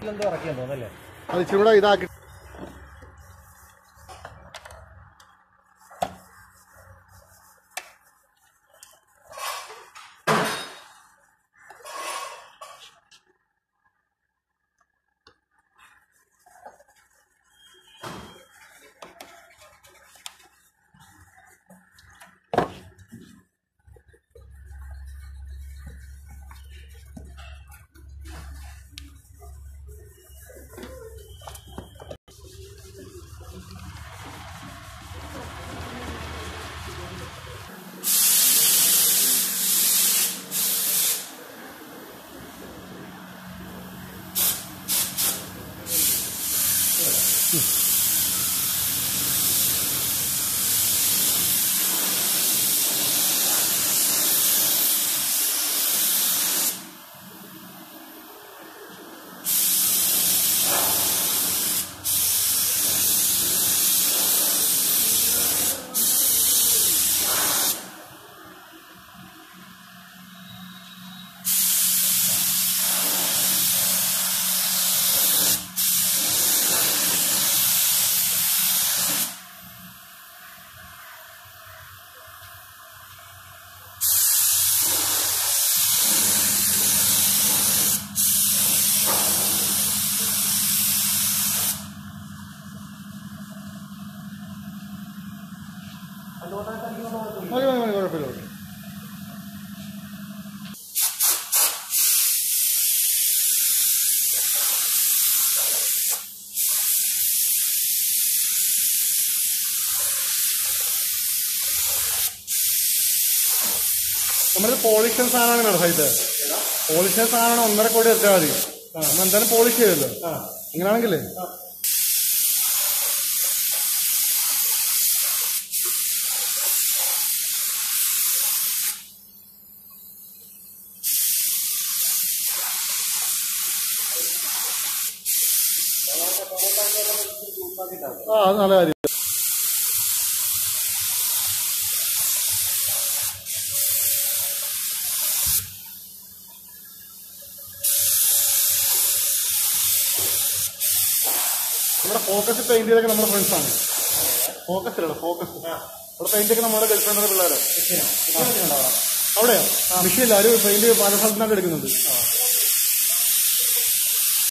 എന്തോ ഇറക്കിയെന്ന് തോന്നല്ലേ അത് ഇച്ചിരി കൂടെ ഇതാക്കി മതി മതി മതി കുഴപ്പമില്ല നമ്മുടെ പോളിഷൻ സാധനമാണ് സൈറ്റ് പോളിഷൻ സാധനം ഒന്നര കോടി എടുത്താൽ മതി നമ്മൾ എന്തായാലും പോളിഷ് ചെയ്യുമല്ലോ അങ്ങനെയാണെങ്കിലേ ആ അത് നല്ല കാര്യം നമ്മുടെ ഫോക്കസ് പെയിന്റ് ചെയ്തൊക്കെ നമ്മുടെ ഫ്രണ്ട്സ് ആണ് ഫോക്കസ് ഇല്ല ഫോക്കസ് അവിടെ പെയിന്റ് ഒക്കെ നമ്മുടെ ഗൾഫ്രണ്ട് പിള്ളേരാ അവിടെയോ മെഷീനില്ല ഒരു പെയിന്റ് പല സ്ഥലത്തിനൊക്കെ എടുക്കുന്നുണ്ട്